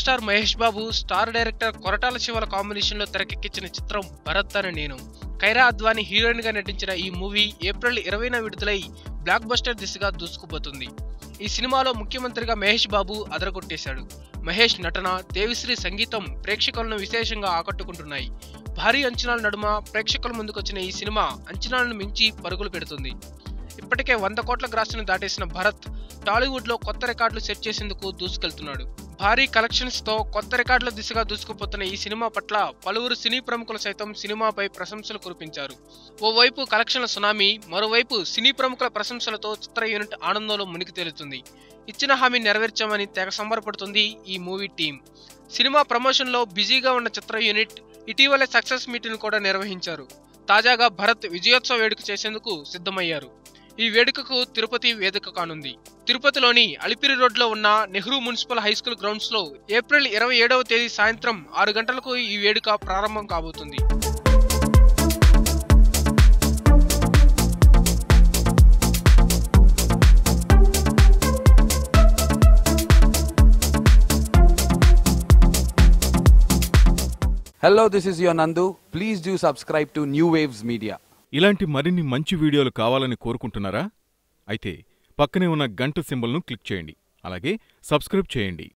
Megastar Mahesh Babu star director Koratala శివల combination లో తెరకెక్కించిన చిత్రం భరత్ అని నేను కైరా అద్వాని హీరోయిన్ గా నటించిన ఈ మూవీ ఏప్రిల్ ఇరవైన విడుదలై బ్లాక్ బస్టర్ దిశగా దూసుకుపోతుంది ఈ సినిమాలో ముఖ్యమంత్రిగా మహేష్ బాబు అదరగొట్టేశాడు మహేష్ నటన దేవిశ్రీ సంగీతం ప్రేక్షకులను విశేషంగా ఆకట్టుకుంటున్నాయి భారీ అంచనాల నడుమ ప్రేక్షకుల ముందుకొచ్చిన ఈ సినిమా అంచనాలను మించి పరుగులు పెడుతుంది ఇప్పటికే వంద కోట్ల గ్రాసును దాటేసిన భరత్ టాలీవుడ్ లో కొత్త రికార్డులు సెట్ చేసేందుకు దూసుకెళ్తున్నాడు భారీ కలెక్షన్స్ తో కొత్త రికార్డుల దిశగా దూసుకుపోతున్న ఈ సినిమా పట్ల పలువురు సినీ ప్రముఖులు సైతం సినిమాపై ప్రశంసలు కురిపించారు ఓవైపు కలెక్షన్ల సునామీ మరోవైపు సినీ ప్రముఖుల ప్రశంసలతో చిత్ర యూనిట్ ఆనందంలో మునిగి తేలుతుంది ఇచ్చిన హామీ నెరవేర్చామని తెగ సంబరపడుతుంది ఈ మూవీ టీం సినిమా ప్రమోషన్ లో బిజీగా ఉన్న చిత్ర యూనిట్ ఇటీవలే సక్సెస్ మీట్ను కూడా నిర్వహించారు తాజాగా భరత్ విజయోత్సవ వేడుక చేసేందుకు సిద్ధమయ్యారు ఈ వేడుకకు తిరుపతి వేదిక కానుంది తిరుపతిలోని అలిపిరి రోడ్లో ఉన్న Nehru municipal high school grounds లో ఏప్రిల్ ఇరవై ఏడవ తేదీ సాయంత్రం ఆరు గంటలకు ఈ వేడుక ప్రారంభం కాబోతుంది Hello, this is your Nandu. Please do subscribe to New Waves Media. ఇలాంటి మరిన్ని మంచి వీడియోలు కావాలని కోరుకుంటున్నారా అయితే పక్కనే ఉన్న గంట సింబల్ను క్లిక్ చేయండి అలాగే సబ్స్క్రైబ్ చేయండి